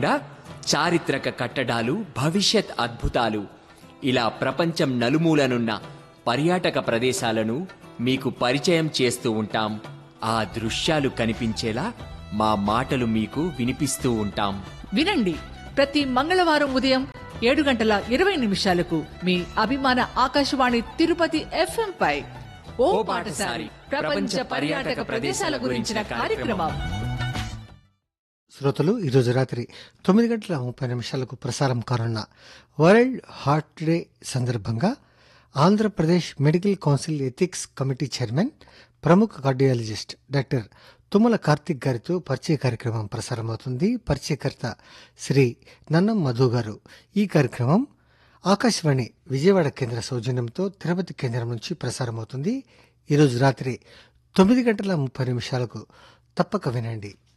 అంతేకాకుండా చారిత్రక కట్టడాలు భవిష్యత్ అద్భుతాలు ఇలా ప్రపంచం నలుమూలనున్న పర్యాటక ప్రదేశాలను మీకు పరిచయం చేస్తూ ఉంటాం ఆ దృశ్యాలు కనిపించేలా మా మాటలు మీకు వినిపిస్తూ ఉంటాం వినండి ప్రతి మంగళవారం ఉదయం ఏడు గంటల ఇరవై నిమిషాలకు మీ అభిమాన ఆకాశవాణి తిరుపతి ఎఫ్ఎం పై ఓ పాటసారి ప్రపంచ పర్యాటక ప్రదేశాల గురించిన కార్యక్రమం శ్రోతలు ఈరోజు రాత్రి తొమ్మిది గంటల ముప్పై నిమిషాలకు ప్రసారం కానున్న వరల్డ్ హార్ట్ డే సందర్భంగా Andhra Pradesh medical council ethics committee chairman ప్రముఖ కార్డియాలజిస్ట్ డాక్టర్ తుమ్మల కార్తిక్ గారితో పరిచయ కార్యక్రమం ప్రసారమవుతుంది పరిచయకర్త శ్రీ నన్నం మధు గారు ఈ కార్యక్రమం ఆకాశవాణి విజయవాడ కేంద్ర సౌజన్యంతో తిరుపతి కేంద్రం నుంచి ప్రసారమవుతుంది ఈరోజు రాత్రి తొమ్మిది గంటల ముప్పై నిమిషాలకు తప్పక వినండి